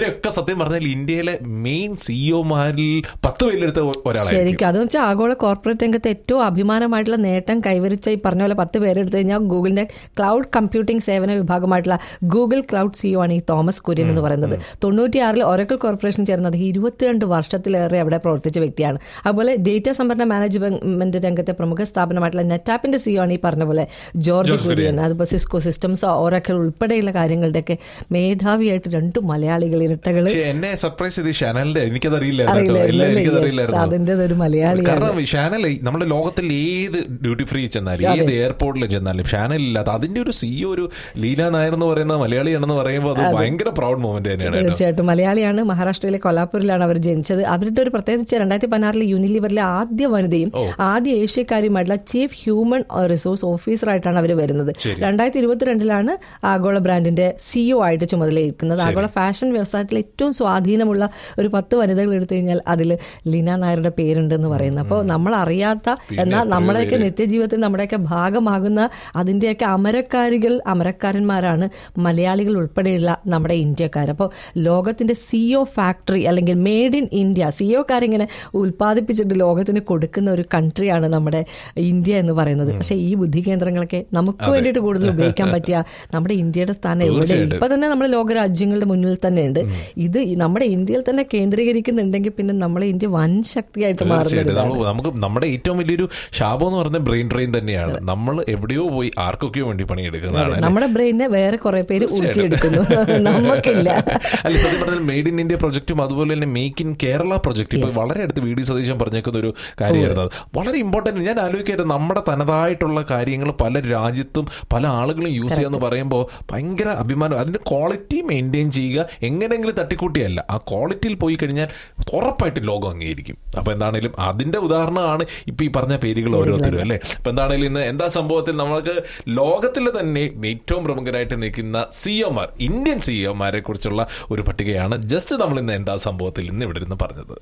ഇവരൊക്കെ സത്യം പറഞ്ഞാൽ ഇന്ത്യയിലെ മെയിൻ സിഇഒമാരിൽ പത്ത് പേരിലെടുത്ത ഒരാളായിരിക്കും ശരിക്കും അതെന്ന് വെച്ചാൽ ആഗോള കോർപ്പറേറ്റ് രംഗത്ത് ഏറ്റവും അഭിമാനമായിട്ടുള്ള നേട്ടം കൈവരിച്ച ഈ പറഞ്ഞ പോലെ പത്ത് പേരെടുത്ത് കഴിഞ്ഞാൽ ഗൂഗിളിന്റെ ക്ലൗഡ് കമ്പ്യൂട്ടിംഗ് സേവന വിഭാഗമായിട്ടുള്ള ഗൂഗിൾ ക്ലൗഡ് സിഒ ആണ് ഈ തോമസ് കുര്യൻ എന്ന് പറയുന്നത് തൊണ്ണൂറ്റിയാറിൽ ഒരക്കൽ കോർപ്പറേഷൻ ചേർന്നത് ഇരുപത്തിരണ്ട് വർഷത്തിലേറെ അവിടെ പ്രവർത്തിച്ച വ്യക്തിയാണ് അതുപോലെ ഡേറ്റ സംഭരണ മാനേജ്മെന്റ് രംഗത്തെ പ്രമുഖ സ്ഥാപനമായിട്ടുള്ള നെറ്റാപ്പിന്റെ സിഒ ആണ് ഈ പറഞ്ഞ പോലെ ജോർജ് ജോർജ് കുര്യൻ അതുപോലെ സിസ്കോ സിസ്റ്റംസ് ഓറക്കൽ ഉൾപ്പെടെയുള്ള കാര്യങ്ങളുടെയൊക്കെ മേധാവിയായിട്ട് രണ്ട് മലയാളികൾ ഇരട്ടകൾ പക്ഷെ എന്നെ സർപ്രൈസ് ചെയ്ത് ഷാനലിന്റെ എനിക്കത് അറിയില്ലായിരുന്നു കേട്ടോ. ഇല്ല, അറിയില്ലായിരുന്നു എനിക്കത് Yes, അറിയില്ലായിരുന്നു അതിന്റെ ഒരു മലയാളിയാണ് കാരണം ഷാനൽ നമ്മുടെ ലോകത്തിൽ ഏത് ഡ്യൂട്ടി ഫ്രീ ചെന്നാലും ഏത് എയർപോർട്ടിൽ ചെന്നാലും ഷാനൽ ഇല്ലാത്ത അതിന്റെ ഒരു സിഇഒ ഒരു ലീല നായർ എന്ന് പറയുന്ന മലയാളിയാണെന്ന് പറയുമ്പോൾ അത് ഭയങ്കര പ്രൗഡ് മൊമെന്റ് തന്നെയാണ് കേട്ടോ. തീർച്ചയായിട്ടും മലയാളിയാണ് മഹാരാഷ്ട്രയിലെ കൊല്ലാപ്പൂരിലാണ് അവർ ജനിച്ചത് അവരുടെ ഒരു പ്രത്യേകിച്ച് രണ്ടായിരത്തി പതിനാറിൽ യൂണിലിവറിലെ ആദ്യ വനിതയും ആദ്യ ഏഷ്യക്കാരിയുമായിട്ടുള്ള ചീഫ് ഹ്യൂമൻ റിസോഴ്സ് ഓഫീസറായിട്ടാണ് അവർ വരുന്നത് രണ്ടായിരത്തി ഇരുപത്തിരണ്ടിലാണ് ആഗോള ബ്രാൻഡിന്റെ സിഇഒ ആയിട്ട് ചുമതലയേൽക്കുന്നത് ആഗോള ഫാഷൻ വ്യവസായത്തിൽ ഏറ്റവും സ്വാധീനമുള്ള ഒരു പത്ത് വനിതകൾ എടുത്തു കഴിഞ്ഞാൽ അതിൽ ലീന നായരുടെ പേരുണ്ടെന്ന് പറയുന്നത് അപ്പോൾ നമ്മൾ അറിയാത്ത എന്നാൽ നമ്മുടെയൊക്കെ നിത്യജീവിതത്തിൽ നമ്മുടെയൊക്കെ ഭാഗമാകുന്ന അതിൻ്റെയൊക്കെ അമരക്കാരികൾ അമരക്കാരന്മാരാണ് മലയാളികൾ ഉൾപ്പെടെയുള്ള നമ്മുടെ ഇന്ത്യക്കാർ അപ്പോൾ ലോകത്തിന്റെ സിഒ ഫാക്ടറി അല്ലെങ്കിൽ മെയ്ഡ് ഇൻ ഇന്ത്യ സിഒക്കാരിങ്ങനെ ഉൽപ്പാദിപ്പിച്ചിട്ട് ലോകത്തിന് കൊടുക്കുന്ന ഒരു കൺട്രിയാണ് നമ്മുടെ ഇന്ത്യ എന്ന് പറയുന്നത് പക്ഷേ ഈ ബുദ്ധി കേന്ദ്രങ്ങളൊക്കെ നമുക്ക് വേണ്ടിയിട്ട് കൂടുതൽ ഉപയോഗിക്കാൻ പറ്റിയ നമ്മുടെ ഇന്ത്യയുടെ സ്ഥാനം എവിടെ തീർച്ചയായിട്ടും. ഇപ്പൊ തന്നെ നമ്മൾ ലോകരാജ്യങ്ങളുടെ മുന്നിൽ തന്നെ ഉണ്ട് ഇത് ഈ നമ്മുടെ ഇന്ത്യയിൽ തന്നെ കേന്ദ്രീകരിക്കുന്നുണ്ടെങ്കിൽ പിന്നെ നമ്മളെ ഇന്ത്യ വൻ ശക്തിയായിട്ട് തീർച്ചയായിട്ടും മാറുന്നത് നമ്മൾ നമുക്ക് നമ്മുടെ ഏറ്റവും വലിയൊരു ശാപം എന്ന് പറയുന്നത് ബ്രെയിൻ ഡ്രെയിൻ തന്നെയാണ് നമ്മൾ എവിടെയോ പോയി ആർക്കൊക്കെയോ വേണ്ടി പണിയെടുക്കുന്നതാണ് അല്ലേ? നമ്മുടെ ബ്രെയിനെ വേറെ കുറെ പേര് ഊറ്റിയെടുക്കുന്നു നമുക്കില്ല അല്ല സത്യം പറഞ്ഞാൽ മെയ്ഡ് ഇൻ ഇന്ത്യ പ്രൊജക്റ്റും അതുപോലെ തന്നെ മേക്ക് ഇൻ കേരള പ്രൊജക്ട് ഇപ്പൊ വളരെ അടുത്ത് വി ഡി സതീശൻ പറഞ്ഞേക്കുന്ന ഒരു കാര്യമായിരുന്നു അത് വളരെ ഇമ്പോർട്ടന്റ് ഞാൻ ആലോചിക്കരുത് നമ്മുടെ തനതായിട്ടുള്ള കാര്യങ്ങൾ പല രാജ്യത്തും പല ആളുകളും യൂസ് ചെയ്യാന്ന് പറയുമ്പോൾ ഭയങ്കര അഭിമാനം അതിന്റെ ക്വാളിറ്റി മെയിൻറ്റെയിൻ ചെയ്യുക എങ്ങനെയെങ്കിലും തട്ടിക്കൂട്ടിയല്ല ആ ക്വാളിറ്റിയിൽ പോയി കഴിഞ്ഞാൽ ഉറപ്പായിട്ടും ലോകം അംഗീകരിക്കും അപ്പൊ എന്താണേലും അതിന്റെ ഉദാഹരണമാണ് ഇപ്പൊ ഈ പറഞ്ഞ പേരുകൾ ഓരോരുത്തരും അല്ലേ അപ്പൊ എന്താണേലും ഇന്ന് എന്താ സംഭവത്തിൽ നമ്മൾക്ക് ലോകത്തിലെ തന്നെ ഏറ്റവും പ്രമുഖരായിട്ട് നിൽക്കുന്ന സിഒമാർ ഇന്ത്യൻ സിഒമാരെ കുറിച്ചുള്ള ഒരു പട്ടികയാണ് ജസ്റ്റ് നമ്മൾ ഇന്ന് എന്താ സംഭവത്തിൽ ഇന്ന് ഇവിടെ ഇരുന്ന് പറഞ്ഞത്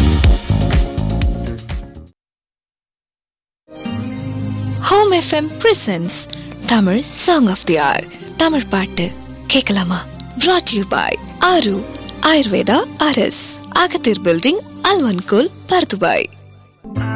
Home FM presents Tamil song of the hour Tamil பாட்டு கேட்கலாமா brought யூ பாய் ஆரு ஆயுர்வேதா அரஸ் அகத்தீர் பில்டிங் அல்வன்கோல் பர்துபாய்